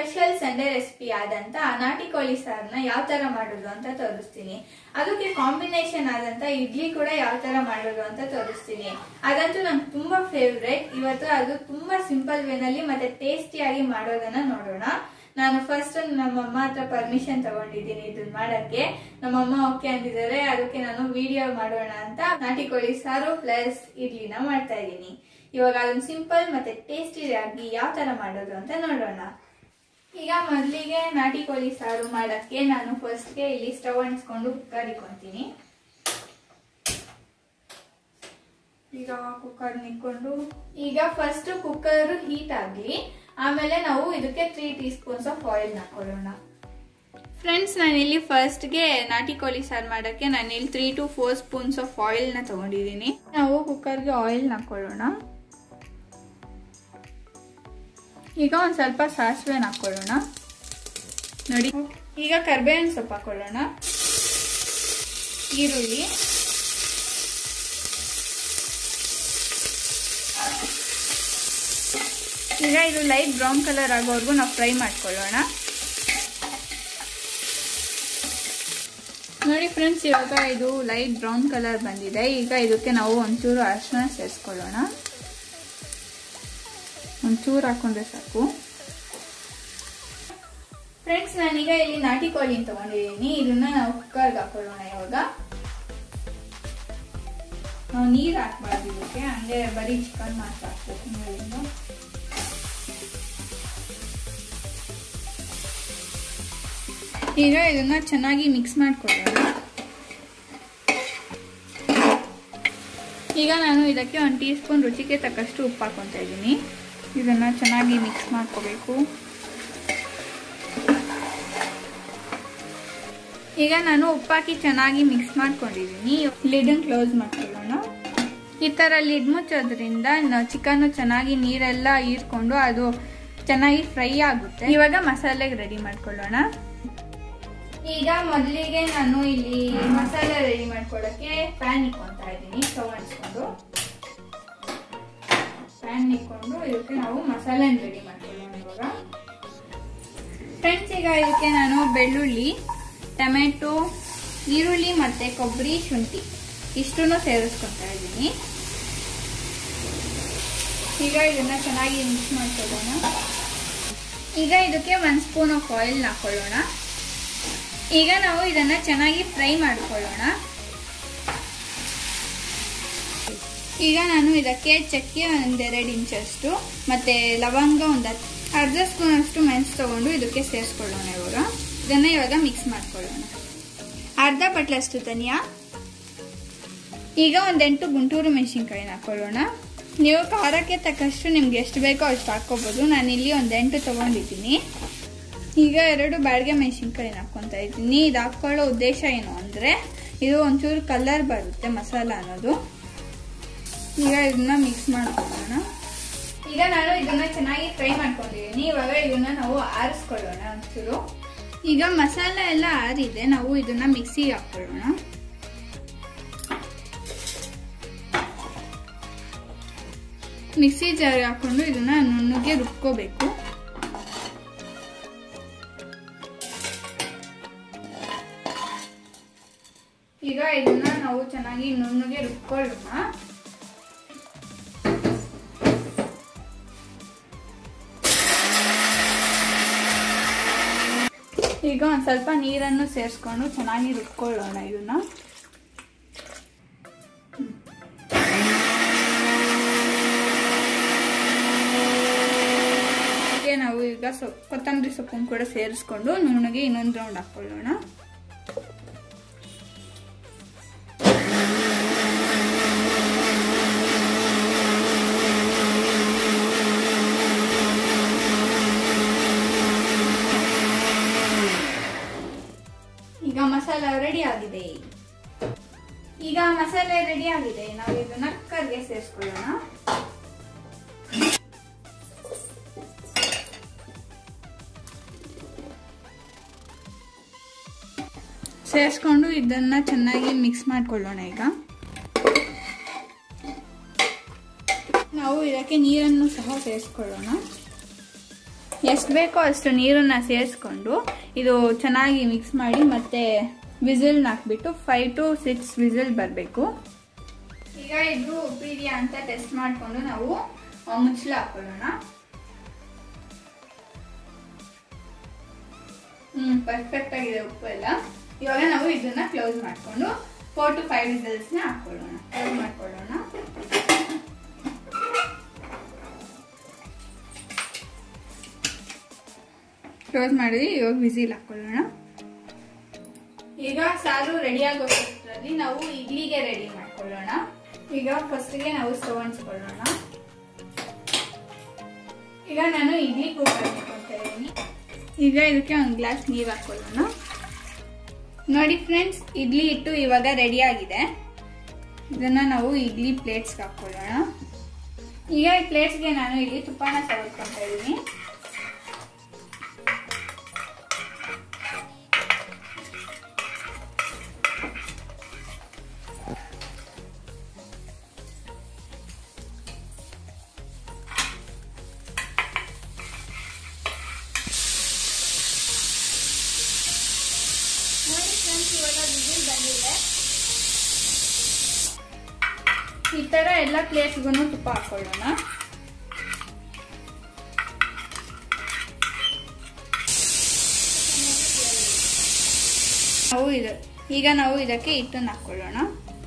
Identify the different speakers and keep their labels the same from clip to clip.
Speaker 1: special Sunday recipe ಆದಂತ ನಾಟಿ ಕೋಳಿ ಸಾರನ್ನ ಯಾವ ತರ ಮಾಡೋದು ಅಂತ ತೋರಿಸ್ತೀನಿ ಅದಕ್ಕೆ ಕಾಂಬಿನೇಷನ್ ಆದಂತ ಇಡ್ಲಿ ಕೂಡ ಯಾವ ತರ ಮಾಡೋದು ಅಂತ ತೋರಿಸ್ತೀನಿ ಅದಂತೂ ನಂಗೆ ತುಂಬಾ ಫೇವ್ರೆಟ್ ಇವತ್ತು ಅದು ತುಂಬಾ ಸಿಂಪಲ್ ವೇನಲ್ಲಿ ಮತ್ತೆ ಟೇಸ್ಟಿಯಾಗಿ ಮಾಡೋದನ್ನ ನೋಡೋಣ ನಾನು ಫಸ್ಟ್ ನಮ್ಮಮ್ಮ ಹತ್ರ ಪರ್ಮಿಷನ್ ತಗೊಂಡಿದ್ದೀನಿ ಇದನ್ನ ಮಾಡಕ್ಕೆ ನಮ್ಮಮ್ಮ ಓಕೆ ಅಂದಿದ್ದಾರೆ ಅದಕ್ಕೆ ನಾನು ವಿಡಿಯೋ ಮಾಡೋಣ ಅಂತ ನಾಟಿ ಕೋಳಿ ಸಾರು ಪ್ಲಸ್ ಇಡ್ಲಿನ ಮಾಡ್ತಾ ಇದ್ದೀನಿ ಇವಾಗ ಅದನ್ನ ಸಿಂಪಲ್ ಮತ್ತೆ ಟೇಸ್ಟಿ ಆಗಿ ಯಾವ ತರ ಮಾಡೋದು ಅಂತ ನೋಡೋಣ ಈಗ ಮೊದಲಿಗೆ ನಾಟಿ ಕೋಳಿ ಸಾರು ಮಾಡಕ್ಕೆ ನಾನು ಫಸ್ಟ್ಗೆ ಇಲ್ಲಿ ಸ್ಟವ್ ಅಂಟಿಸ್ಕೊಂಡು ಕುಕ್ಕರ್ ಇಟ್ಕೊಂತೀನಿ ಈಗ ಕುಕ್ಕರ್ ನಿಕ್ಕೊಂಡು ಈಗ ಫಸ್ಟ್ ಕುಕ್ಕರ್ ಹೀಟ್ ಆಗ್ಲಿ ಆಮೇಲೆ ನಾವು ಇದಕ್ಕೆ three teaspoons of oil ಹಾಕೊಳ್ಳೋಣ ಫ್ರೆಂಡ್ಸ್ ನಾನಿಲ್ಲಿ ಫಸ್ಟ್ಗೆ ನಾಟಿ ಕೋಳಿ ಸಾರು ಮಾಡೋಕ್ಕೆ ನಾನಿಲ್ಲಿ three to four spoons of ಆಯಿಲ್ನ ತಗೊಂಡಿದ್ದೀನಿ ನಾವು ಕುಕ್ಕರ್ಗೆ ಆಯಿಲ್ ಹಾಕೊಳ್ಳೋಣ ಈಗ ಒಂದು ಸ್ವಲ್ಪ ಸಾಸಿವೆನ ಹಾಕೊಳ್ಳೋಣ ನೋಡಿ ಈಗ ಕರ್ಬೇವಿನ ಸೊಪ್ಪು ಹಾಕೊಳ್ಳೋಣ ಈರುಳ್ಳಿ ಈಗ ಇದು ಲೈಟ್ ಬ್ರೌನ್ ಕಲರ್ ಆಗೋವರೆಗೂ ನಾವು ಫ್ರೈ ಮಾಡ್ಕೊಳ್ಳೋಣ ನೋಡಿ ಫ್ರೆಂಡ್ಸ್ ಇವಾಗ ಇದು ಲೈಟ್ ಬ್ರೌನ್ ಕಲರ್ ಬಂದಿದೆ ಈಗ ಇದಕ್ಕೆ ನಾವು ಒಂಚೂರು ಅರಿಶಿನ ಸೇರಿಸ್ಕೊಳ್ಳೋಣ ಒಂಚೂರು ಹಾಕೊಂಡ್ರೆ ಸಾಕು ಫ್ರೆಂಡ್ಸ್ ನಾನೀಗ ಇಲ್ಲಿ ನಾಟಿ ಕೋಳಿ ತಗೊಂಡಿದ್ದೀನಿ ಇದನ್ನ ನಾವು ಕುಕ್ಕರ್ಗೆ ಹಾಕೊಳ್ಳೋಣ ಇವಾಗ ನಾವು ನೀರು ಹಾಕ್ಬಾರ್ದು ಇದಕ್ಕೆ ಹಂಗೆ ಬರೀ ಚಿಕನ್ ಮಾತ್ರ ಹಾಕ್ಬೇಕು ನೀರಿಂದ ಈಗ ಇದನ್ನ ಚೆನ್ನಾಗಿ ಮಿಕ್ಸ್ ಮಾಡ್ಕೊಳ್ಳೋಣ ಈಗ ನಾನು ಇದಕ್ಕೆ ಒಂದು ಟೀ ಸ್ಪೂನ್ ರುಚಿಗೆ ತಕ್ಕಷ್ಟು ಉಪ್ಪು ಹಾಕೊತಾ ಇದ್ದೀನಿ ಇದನ್ನ ಚೆನ್ನಾಗಿ ಮಿಕ್ಸ್ ಮಾಡ್ಕೋಬೇಕು ಈಗ ನಾನು ಉಪ್ಪಾಕಿ ಚೆನ್ನಾಗಿ ಮಿಕ್ಸ್ ಮಾಡ್ಕೊಂಡಿದ್ದೀನಿ ಲಿಡನ್ ಕ್ಲೋಸ್ ಮಾಡ್ಕೊಳ್ಳೋಣ ಈ ಥರ ಲಿಡ್ ಮುಚ್ಚೋದ್ರಿಂದ ಚಿಕನ್ ಚೆನ್ನಾಗಿ ನೀರೆಲ್ಲ ಹೀರ್ಕೊಂಡು ಅದು ಚೆನ್ನಾಗಿ ಫ್ರೈ ಆಗುತ್ತೆ ಇವಾಗ ಮಸಾಲೆಗೆ ರೆಡಿ ಮಾಡ್ಕೊಳ್ಳೋಣ ಈಗ ಮೊದಲಿಗೆ ನಾನು ಇಲ್ಲಿ ಮಸಾಲೆ ರೆಡಿ ಮಾಡ್ಕೊಳ್ಳೋಕೆ ಪ್ಯಾನ್ ಇಟ್ಕೊತಾ ಇದ್ದೀನಿ ಸ್ಟವ್ ಅಂಟಿಸ್ಕೊಂಡು ಪ್ಯಾನ್ ಇಟ್ಕೊಂಡು ಇದಕ್ಕೆ ನಾವು ಮಸಾಲೆ ರೆಡಿ ಮಾಡ್ಕೊಳ್ಳೋಣ ಇವಾಗ ಫ್ರೆಂಡ್ಸ್ ಈಗ ಇದಕ್ಕೆ ನಾನು ಬೆಳ್ಳುಳ್ಳಿ ಟೊಮೆಟೊ ಈರುಳ್ಳಿ ಮತ್ತೆ ಕೊಬ್ಬರಿ ಶುಂಠಿ ಇಷ್ಟನ್ನು ಸೇರಿಸ್ಕೊತಾ ಇದ್ದೀನಿ ಈಗ ಇದನ್ನ ಚೆನ್ನಾಗಿ ಮಿಕ್ಸ್ ಮಾಡ್ಕೊಳ್ಳೋಣ ಈಗ ಇದಕ್ಕೆ ಒಂದು ಸ್ಪೂನ್ ಆಫ್ ಆಯಿಲ್ ಹಾಕೊಳ್ಳೋಣ ಈಗ ನಾವು ಇದನ್ನ ಚೆನ್ನಾಗಿ ಫ್ರೈ ಮಾಡ್ಕೊಳ್ಳೋಣ ಈಗ ನಾನು ಇದಕ್ಕೆ ಚಕ್ಕೆ ಒಂದೆರಡು ಇಂಚಷ್ಟು ಮತ್ತೆ ಲವಂಗ ಒಂದು ಅರ್ಧ ಸ್ಪೂನ್ ಅಷ್ಟು ಮೆಣಸು ತಗೊಂಡು ಇದಕ್ಕೆ ಸೇರಿಸ್ಕೊಳ್ಳೋಣ ಇವಾಗ ಇದನ್ನ ಇವಾಗ ಮಿಕ್ಸ್ ಮಾಡ್ಕೊಳ್ಳೋಣ ಅರ್ಧ ಬಟ್ಲಷ್ಟು ಧನಿಯಾ ಈಗ ಒಂದೆಂಟು ಗುಂಟೂರು ಮೆಣಸಿನ್ಕಾಯಿನ ಹಾಕೊಳ್ಳೋಣ ನೀವು ಖಾರಕ್ಕೆ ತಕ್ಕಷ್ಟು ನಿಮ್ಗೆ ಎಷ್ಟು ಬೇಕೋ ಅಷ್ಟು ಹಾಕ್ಕೋಬೋದು ನಾನಿಲ್ಲಿ ಒಂದೆಂಟು ತೊಗೊಂಡಿದ್ದೀನಿ ಈಗ ಎರಡು ಬ್ಯಾಡ್ಗೆ ಮೆಣಸಿನ್ಕಾಯಿನ ಹಾಕ್ಕೊತಾ ಇದ್ದೀನಿ ಇದು ಹಾಕ್ಕೊಳ್ಳೋ ಉದ್ದೇಶ ಏನು ಅಂದರೆ ಇದು ಒಂಚೂರು ಕಲರ್ ಬರುತ್ತೆ ಮಸಾಲ ಅನ್ನೋದು ಈಗ ಇದನ್ನ ಮಿಕ್ಸ್ ಮಾಡ್ಕೊಳ್ಳೋಣ ಈಗ ನಾನು ಇದನ್ನ ಚೆನ್ನಾಗಿ ಫ್ರೈ ಮಾಡ್ಕೊಂಡಿದ್ದೀನಿ ಇವಾಗ ಇದನ್ನ ನಾವು ಆರಿಸ್ಕೊಳ್ಳೋಣ ಒಂಚೂರು ಈಗ ಮಸಾಲ ಎಲ್ಲ ಆರಿದೆ ನಾವು ಇದನ್ನ ಮಿಕ್ಸಿಗೆ ಹಾಕೊಳ್ಳೋಣ ಮಿಕ್ಸಿ ಜಾರ್ ಹಾಕೊಂಡು ಇದನ್ನ ನುಣ್ಣಗೆ ರುಬ್ಕೋಬೇಕು ಈಗ ಇದನ್ನ ನಾವು ಚೆನ್ನಾಗಿ ನುಣ್ಣಗೆ ರುಬ್ಕೊಳ್ಳೋಣ ಈಗ ಒಂದು ಸ್ವಲ್ಪ ನೀರನ್ನು ಸೇರಿಸ್ಕೊಂಡು ಚೆನ್ನಾಗಿ ರುಬ್ಕೊಳ್ಳೋಣ ಇದನ್ನ ನಾವು ಈಗ ಸೊಪ್ಪು ಕೊತ್ತಂಬರಿ ಸೊಪ್ಪನ್ನು ಕೂಡ ಸೇರಿಸ್ಕೊಂಡು ನುಣ್ಣಗೆ ಇನ್ನೊಂದು ರೌಂಡ್ ಹಾಕೊಳ್ಳೋಣ ಈಗ ಮಸಾಲ ರೆಡಿ ಆಗಿದೆ ಈಗ ಮಸಾಲೆ ರೆಡಿ ಆಗಿದೆ ನಾವು ಇದನ್ನ ಕುಕ್ಕರ್ಗೆ ಸೇರಿಸ್ಕೊಳ್ಳೋಣ ಸೇರಿಸ್ಕೊಂಡು ಇದನ್ನ ಚೆನ್ನಾಗಿ ಮಿಕ್ಸ್ ಮಾಡ್ಕೊಳ್ಳೋಣ ಈಗ ನಾವು ಇದಕ್ಕೆ ನೀರನ್ನು ಸಹ ಸೇರಿಸ್ಕೊಳ್ಳೋಣ ಎಷ್ಟು ಬೇಕೋ ಅಷ್ಟು ನೀರನ್ನ ಸೇರಿಸ್ಕೊಂಡು ಇದು ಚೆನ್ನಾಗಿ ಮಿಕ್ಸ್ ಮಾಡಿ ಮತ್ತೆ ವಿಸಿಲ್ನ ಹಾಕ್ಬಿಟ್ಟು ಫೈವ್ ಟು ಸಿಕ್ಸ್ ವಿಸಿಲ್ ಬರಬೇಕು ಈಗ ಇದು ಉಪ್ಪಿದೆಯಾ ಅಂತ ಟೆಸ್ಟ್ ಮಾಡಿಕೊಂಡು ನಾವು ಆ, ಮುಚ್ಚಳ ಹಾಕೊಳ್ಳೋಣ ಹ್ಮ್ ಪರ್ಫೆಕ್ಟ್ ಆಗಿದೆ ಉಪ್ಪು ಎಲ್ಲ ಇವಾಗ ನಾವು ಇದನ್ನ ಕ್ಲೋಸ್ ಮಾಡ್ಕೊಂಡು ಫೋರ್ ಟು ಫೈವ್ ವಿಸಲ್ಸ್ ನ ಹಾಕೊಳ್ಳೋಣ ಕ್ಲೋಸ್ ಮಾಡ್ಕೊಳ್ಳೋಣ ಕ್ಲೋಸ್ ಮಾಡಿದ್ವಿ ಇವಾಗ ವಿಸಿಲ್ ಹಾಕೊಳ್ಳೋಣ ಈಗ ಸಾರು ರೆಡಿ ಆಗೋಷ್ಟರಲ್ಲಿ ನಾವು ಇಡ್ಲಿಗೆ ರೆಡಿ ಮಾಡ್ಕೊಳ್ಳೋಣ ಈಗ ಫಸ್ಟ್ಗೆ ನಾವು ಸ್ಟವ್ ಹಂಚ್ಕೊಳ್ಳೋಣ ಈಗ ನಾನು ಇಡ್ಲಿ ಕುಕ್ಕರ್ ಇಟ್ಕೊಳ್ತಾ ಇದ್ದೀನಿ ಈಗ ಇದಕ್ಕೆ ಒಂದು ಗ್ಲಾಸ್ ನೀರು ಹಾಕೊಳ್ಳೋಣ ನೋಡಿ ಫ್ರೆಂಡ್ಸ್ ಇಡ್ಲಿ ಹಿಟ್ಟು ಇವಾಗ ರೆಡಿ ಆಗಿದೆ ಇದನ್ನ ನಾವು ಇಡ್ಲಿ ಪ್ಲೇಟ್ಸ್ಗೆ ಹಾಕೊಳ್ಳೋಣ ಈಗ ಈ ಪ್ಲೇಟ್ಸ್ಗೆ ನಾನು ಇಲ್ಲಿ ತುಪ್ಪನ ಸವರ್ಕೊತಾ ಇದ್ದೀನಿ ನೋಡಿ ಫ್ರೆಂಡ್ಸ್ ಇವಾಗ ವಿಸಿಲ್ ಬಂದಿದೆ ಈ ತರ ಎಲ್ಲ ಪ್ಲೇಟ್ಸ್ಗೂ ತುಪ್ಪ ಹಾಕೊಳ್ಳೋಣ ನಾವು ಇದು ಈಗ ನಾವು ಇದಕ್ಕೆ ಹಿಟ್ಟನ್ನು ಹಾಕೊಳ್ಳೋಣ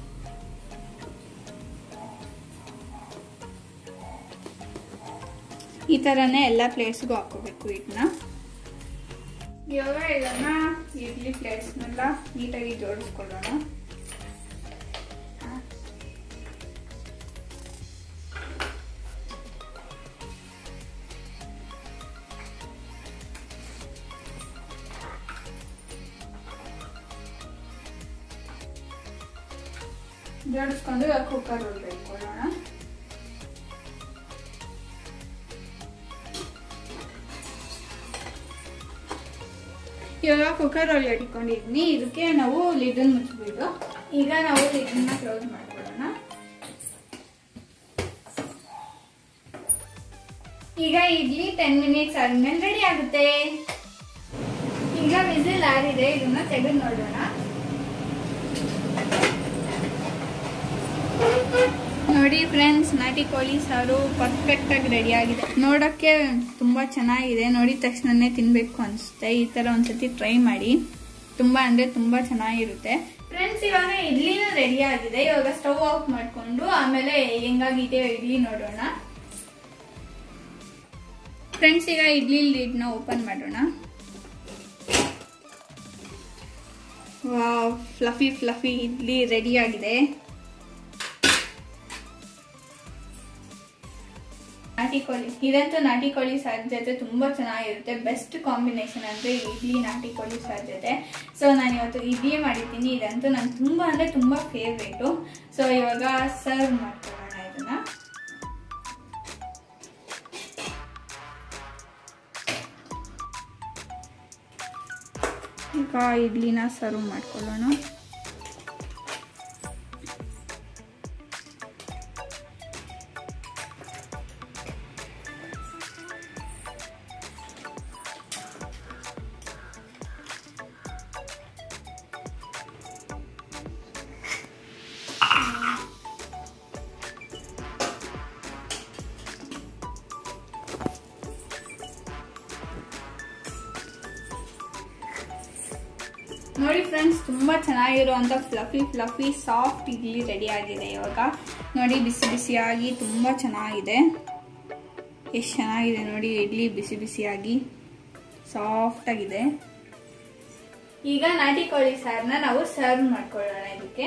Speaker 1: ಈ ತರನೇ ಎಲ್ಲ ಪ್ಲೇಟ್ಸ್ಗೂ ಹಾಕೋಬೇಕು ಹಿಟ್ಟನ್ನ ಇವಾಗ ಇದನ್ನ ಇಡ್ಲಿ ಪ್ಲೇಟ್ಸ್ನೆಲ್ಲ ನೀಟಾಗಿ ಜೋಡಿಸ್ಕೊಳ್ಳೋಣ ಜೋಡಿಸ್ಕೊಂಡು ಇವಾಗ ಕುಕ್ಕರ್ ಒಳಗೆ ಇಟ್ಕೊಳ್ಳೋಣ ಇವಾಗ ಕುಕ್ಕರ್ ಒಳಗೆ ಇಟ್ಕೊಂಡಿದ್ನಿ ಇದಕ್ಕೆ ನಾವು ಲಿಡನ್ ಮುಚ್ಚಿಬಿಟ್ಟು ಈಗ ನಾವು ಲಿಡನ್ನ ಕ್ಲೋಸ್ ಮಾಡ್ಕೊಳ್ಳೋಣ ಈಗ ಇಡ್ಲಿ ಟೆನ್ ಮಿನಿಟ್ಸ್ ಆದ್ಮೇಲೆ ರೆಡಿ ಆಗುತ್ತೆ ಈಗ ವಿಸಿಲ್ ಆರಿದೆ ಇದನ್ನ ತೆಗೆದು ನೋಡೋಣ ನೋಡಿ ಫ್ರೆಂಡ್ಸ್ ನಾಟಿ ಕೋಳಿ ಸಾರು ಪರ್ಫೆಕ್ಟ್ ಆಗಿ ರೆಡಿ ಆಗಿದೆ ನೋಡಕ್ಕೆ ತುಂಬಾ ಚೆನ್ನಾಗಿದೆ ನೋಡಿದ ತಕ್ಷಣನೇ ತಿನ್ಬೇಕು ಅನ್ಸುತ್ತೆ ಈ ತರ ಒಂದ್ಸತಿ ಟ್ರೈ ಮಾಡಿ ತುಂಬಾ ಅಂದ್ರೆ ತುಂಬಾ ಚೆನ್ನಾಗಿರುತ್ತೆ ಫ್ರೆಂಡ್ಸ್ ಇವಾಗ ಇಡ್ಲಿನೂ ರೆಡಿ ಆಗಿದೆ ಇವಾಗ ಸ್ಟವ್ ಆಫ್ ಮಾಡ್ಕೊಂಡು ಆಮೇಲೆ ಹೆಂಗಾಗಿದೆ ಇಡ್ಲಿ ನೋಡೋಣ ಫ್ರೆಂಡ್ಸ್ ಈಗ ಇಡ್ಲಿ ಲಿಡ್ನ ಓಪನ್ ಮಾಡೋಣ wow fluffy fluffy idli ready ಆಗಿದೆ ನಾಟಿ ಕೋಳಿ ಇದಂತೂ ನಾಟಿ ಕೋಳಿ ಸಾರ್ ಜೊತೆ ತುಂಬಾ ಚೆನ್ನಾಗಿರುತ್ತೆ ಬೆಸ್ಟ್ ಕಾಂಬಿನೇಷನ್ ಅಂದ್ರೆ ಇಡ್ಲಿ ನಾಟಿ ಕೋಳಿ ಸಾರ್ ಜೊತೆ ಸೊ ನಾನು ಇವತ್ತು ಇಡ್ಲಿ ಮಾಡಿದ್ದೀನಿ ಇದಂತೂ ನಂಗೆ ತುಂಬಾ ಅಂದ್ರೆ ತುಂಬಾ ಫೇವ್ರೇಟು ಸೊ ಇವಾಗ ಸರ್ವ್ ಮಾಡ್ಕೊಳ್ಳೋಣ ಇದನ್ನ ಈಗ ಇಡ್ಲಿನ ಸರ್ವ್ ಮಾಡ್ಕೊಳ್ಳೋಣ ನೋಡಿ ಫ್ರೆಂಡ್ಸ್ ತುಂಬಾ ಚೆನ್ನಾಗಿರುವಂತ fluffy fluffy soft idli ready ಆಗಿದೆ ಇವಾಗ ನೋಡಿ ಬಿಸಿ ಬಿಸಿಯಾಗಿ ತುಂಬಾ ಚೆನ್ನಾಗಿದೆ ಎಷ್ಟು ಚೆನ್ನಾಗಿದೆ ನೋಡಿ ಇಡ್ಲಿ ಬಿಸಿ ಬಿಸಿಯಾಗಿ ಸಾಫ್ಟ್ ಆಗಿದೆ ಈಗ ನಾಟಿ ಕೋಳಿ ಸಾರನ್ನ ನಾವು ಸರ್ವ್ ಮಾಡ್ಕೊಳ್ಳೋಣ ಇದಕ್ಕೆ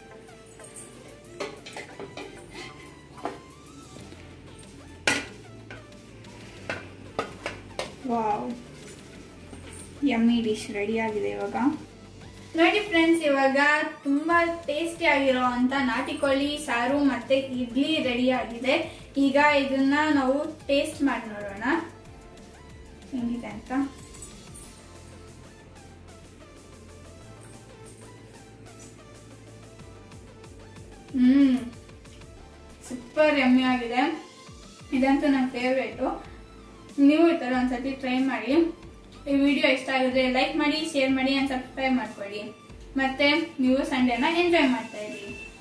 Speaker 1: ವಾವ್ ಯಮ್ಮಿ ಡಿಶ್ ರೆಡಿ ಆಗಿದೆ ಇವಾಗ ನೋಡಿ ಫ್ರೆಂಡ್ಸ್ ಇವಾಗ ತುಂಬಾ ಟೇಸ್ಟಿ ಆಗಿರೋ ಅಂತ ನಾಟಿ ಕೋಳಿ ಸಾರು ಮತ್ತೆ ಇಡ್ಲಿ ರೆಡಿ ಆಗಿದೆ ಈಗ ಇದನ್ನ ನಾವು ಟೇಸ್ಟ್ ಮಾಡಿ ನೋಡೋಣ ಹೆಂಗಿದೆ ಅಂತ ಹ್ಮ್ ಸೂಪರ್ ಯಮ್ಮಿ ಆಗಿದೆ ಇದಂತೂ ನನ್ನ ಫೇವ್ರೇಟು ನೀವು ಈ ಥರ ಒಂದ್ಸತಿ ಟ್ರೈ ಮಾಡಿ ಈ ವಿಡಿಯೋ ಇಷ್ಟ ಆಗಿದ್ರೆ ಲೈಕ್ ಮಾಡಿ ಶೇರ್ ಮಾಡಿ ಆ್ಯಂಡ್ ಸಬ್ಸ್ಕ್ರೈಬ್ ಮಾಡ್ಕೊಳ್ಳಿ ಮತ್ತೆ ನೀವು ಸಂಡೇನ ಎಂಜಾಯ್ ಮಾಡ್ತಾ ಇರಿ